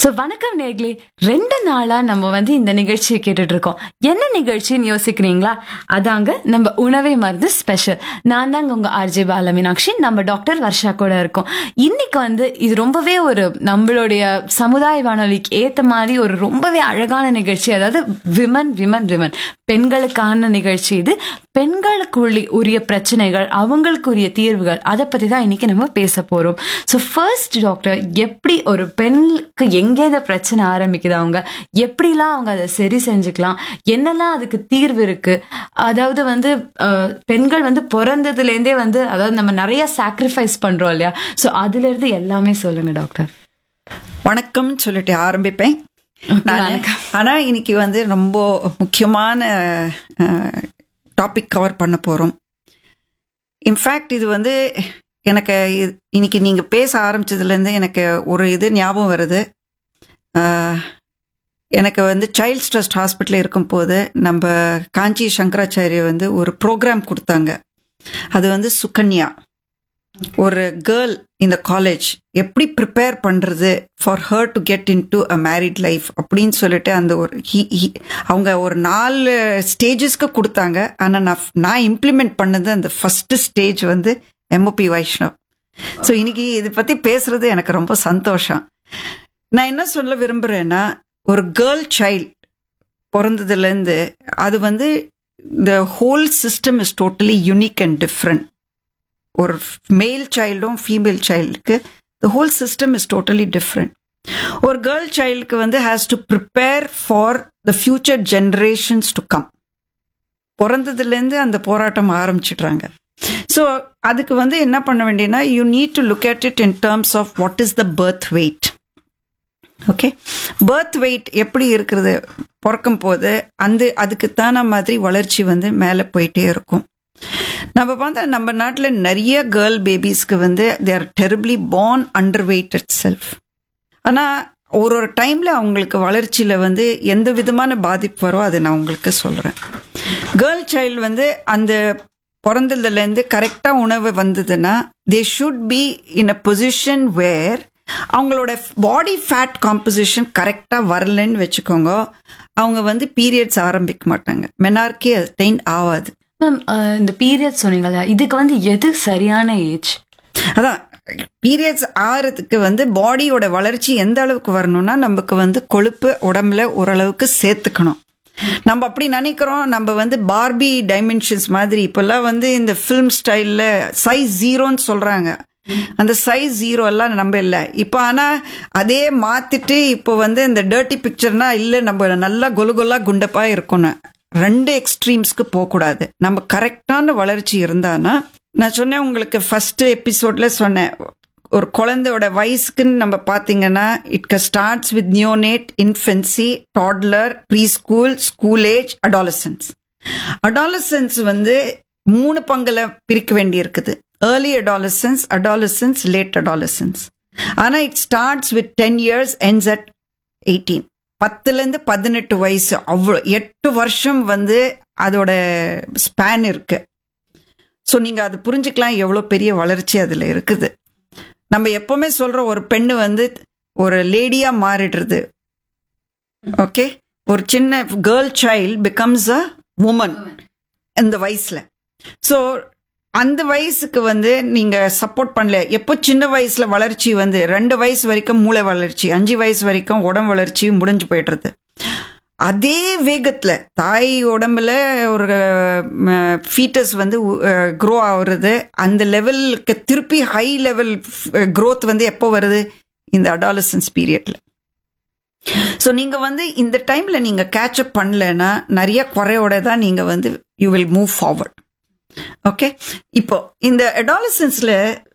வணக்கம் நேர்களே ரெண்டு நாளா நம்ம வந்து இந்த நிகழ்ச்சியை கேட்டுட்டு இருக்கோம் என்ன நிகழ்ச்சின்னு யோசிக்கிறீங்களா அதாங்க நம்ம உணவை மருந்து ஸ்பெஷல் நான் தாங்க உங்க ஆர்ஜே பால மீனாட்சி நம்ம டாக்டர் வர்ஷா கூட இருக்கோம் இன்னைக்கு வந்து இது ரொம்பவே ஒரு நம்மளுடைய சமுதாய வானொலிக்கு ஏத்த மாதிரி ஒரு ரொம்பவே அழகான நிகழ்ச்சி அதாவது விமன் விமன் விமன் பெண்களுக்கான நிகழ்ச்சி இது பெண்களுக்குள்ளி உரிய பிரச்சனைகள் அவங்களுக்குரிய தீர்வுகள் அதை பத்தி தான் இன்னைக்கு நம்ம பேச போறோம் ஸோ ஃபர்ஸ்ட் டாக்டர் எப்படி ஒரு பெண்ணுக்கு எங்கே இந்த பிரச்சனை ஆரம்பிக்குது அவங்க எப்படிலாம் அவங்க அதை சரி செஞ்சுக்கலாம் என்னெல்லாம் அதுக்கு தீர்வு இருக்கு அதாவது வந்து அஹ், பெண்கள் வந்து பிறந்ததுலேருந்தே வந்து அதாவது நம்ம நிறைய சாக்ரிஃபைஸ் பண்றோம் இல்லையா ஸோ அதுல இருந்து எல்லாமே சொல்லுங்க டாக்டர் வணக்கம் சொல்லிட்டு ஆரம்பிப்பேன் நானு. ஆனா இன்னைக்கு வந்து ரொம்ப முக்கியமான டாபிக் கவர் பண்ண போறோம் இன்ஃபேக்ட் இது வந்து எனக்கு இ- இன்னைக்கு நீங்க பேச ஆரம்பிச்சதுல இருந்து எனக்கு ஒரு இது ஞாபகம் வருது அஹ், எனக்கு வந்து சைல்ட்ஸ் ட்ரஸ்ட் ஹாஸ்பிட்டல் இருக்கும்போது நம்ம காஞ்சி சங்கராச்சாரிய வந்து ஒரு ப்ரோக்ராம் கொடுத்தாங்க அது வந்து சுகன்யா ஒரு கேர்ள் இந்த காலேஜ் எப்படி ப்ரிப்பேர் பண்றது for her to get into a married life அப்படின்னு சொல்லிட்டு அந்த ஒரு he- he- அவங்க ஒரு நாலு ஸ்டேஜஸ்க்கு கொடுத்தாங்க ஆனால் நான் நான் இம்ப்ளிமெண்ட் பண்ணது அந்த ஃபர்ஸ்ட் ஸ்டேஜ் வந்து எம்ஓபி வைஷ்ணவ் ஸோ இன்னைக்கு இதை பற்றி பேசுறது எனக்கு ரொம்ப சந்தோஷம் நான் என்ன சொல்ல விரும்புகிறேன்னா ஒரு கேர்ள் சைல்ட் பிறந்ததுலேருந்து அது வந்து the whole system is totally unique and different ஒரு மேல் சைல்டும் ஃபீமேல் சைல்டுக்கு the whole system is totally different ஒரு கேர்ள் சைல்டுக்கு வந்து has to prepare for the future generations to come பிறந்ததுலேருந்து அந்த போராட்டம் ஆரம்பிச்சிடுறாங்க ஸோ அதுக்கு வந்து என்ன பண்ண வேண்டியனா you need to look at it in terms of what is the birth weight okay birth weight எப்படி இருக்கிறது பிறக்கும் போது அந்த அதுக்கு தான மாதிரி வளர்ச்சி வந்து மேலே போயிட்டே இருக்கும் நம்ம பார்த்தா நம்ம நாட்டில் நிறைய கேர்ள் பேபிஸ்க்கு வந்து they're terribly born underweight itself ஆனால் ஒரு ஒரு டைமில் அவங்களுக்கு வளர்ச்சியில் வந்து எந்த விதமான பாதிப்பு வரும் அதை நான் உங்களுக்கு சொல்கிறேன் கேர்ள் சைல்டு வந்து அந்த பிறந்ததுலேருந்து கரெக்டாக உணவு வந்ததுன்னா they should be in a position where அவங்களோட பாடி ஃபேட் காம்போசிஷன் கரெக்டாக வரலன்னு வச்சுக்கோங்க அவங்க வந்து பீரியட்ஸ் ஆரம்பிக்க மாட்டாங்க மெனார்க்கே அட்டைன் ஆகாது மேம் இந்த பீரியட் சொன்னீங்கல்ல இதுக்கு வந்து எது சரியான ஏஜ் அதான் பீரியட்ஸ் ஆகிறதுக்கு வந்து பாடியோட வளர்ச்சி எந்த அளவுக்கு வரணும்னா நமக்கு வந்து கொழுப்பு உடம்புல ஓரளவுக்கு சேர்த்துக்கணும் நம்ம அப்படி நினைக்கிறோம் நம்ம வந்து பார்பி டைமென்ஷன்ஸ் மாதிரி இப்பெல்லாம் வந்து இந்த ஃபிலிம் ஸ்டைலில் சைஸ் ஜீரோன்னு சொல்கிறாங்க அந்த சைஸ் ஜீரோ எல்லாம் நம்ம இல்லை இப்போ ஆனால் அதே மாத்திட்டு இப்போ வந்து இந்த டர்ட்டி பிக்சர்னா இல்லை நம்ம நல்லா கொலு கொலா குண்டப்பா இருக்கணும் ரெண்டு எக்ஸ்ட்ரீம்ஸ்க்கு போகக்கூடாது நம்ம கரெக்டான வளர்ச்சி இருந்தானா நான் சொன்னேன் உங்களுக்கு ஃபர்ஸ்ட் எபிசோட்ல சொன்னேன் ஒரு குழந்தையோட வயசுக்குன்னு நம்ம பார்த்தீங்கன்னா it starts with neonate infancy toddler preschool school age adolescence adolescence வந்து மூணு பங்குல பிரிக்க வேண்டி இருக்குது early adolescence adolescence late adolescence ஆனால் it starts with ten years ends at eighteen பத்துலேருந்து பதினெட்டு வயசு அவ்வளோ எட்டு வருஷம் வந்து அதோட ஸ்பேன் இருக்கு ஸோ நீங்கள் அது புரிஞ்சுக்கலாம் எவ்வளோ பெரிய வளர்ச்சி அதில் இருக்குது நம்ம எப்பவுமே சொல்கிற ஒரு பெண்ணு வந்து ஒரு லேடியாக மாறிடுறது ஓகே ஒரு சின்ன girl child becomes a woman இந்த வயசில் ஸோ அந்த வயசுக்கு வந்து நீங்க சப்போர்ட் பண்ணல எப்போ சின்ன வயசுல வளர்ச்சி வந்து ரெண்டு வயசு வரைக்கும் மூளை வளர்ச்சி அஞ்சு வயசு வரைக்கும் உடம்பு வளர்ச்சி முடிஞ்சு போயிடுறது அதே வேகத்துல தாய் உடம்புல ஒரு ஃபீட்டஸ் வந்து க்ரோ ஆகுறது அந்த லெவலுக்கு திருப்பி ஹை லெவல் growth வந்து எப்போ வருது இந்த அடாலசன்ஸ் பீரியட்ல ஸோ நீங்க வந்து இந்த டைம்ல நீங்க கேட்சப் பண்ணலன்னா நிறைய குறையோட தான் நீங்க வந்து you will move forward okay இப்போ இந்த அடாலசன்ஸ்ல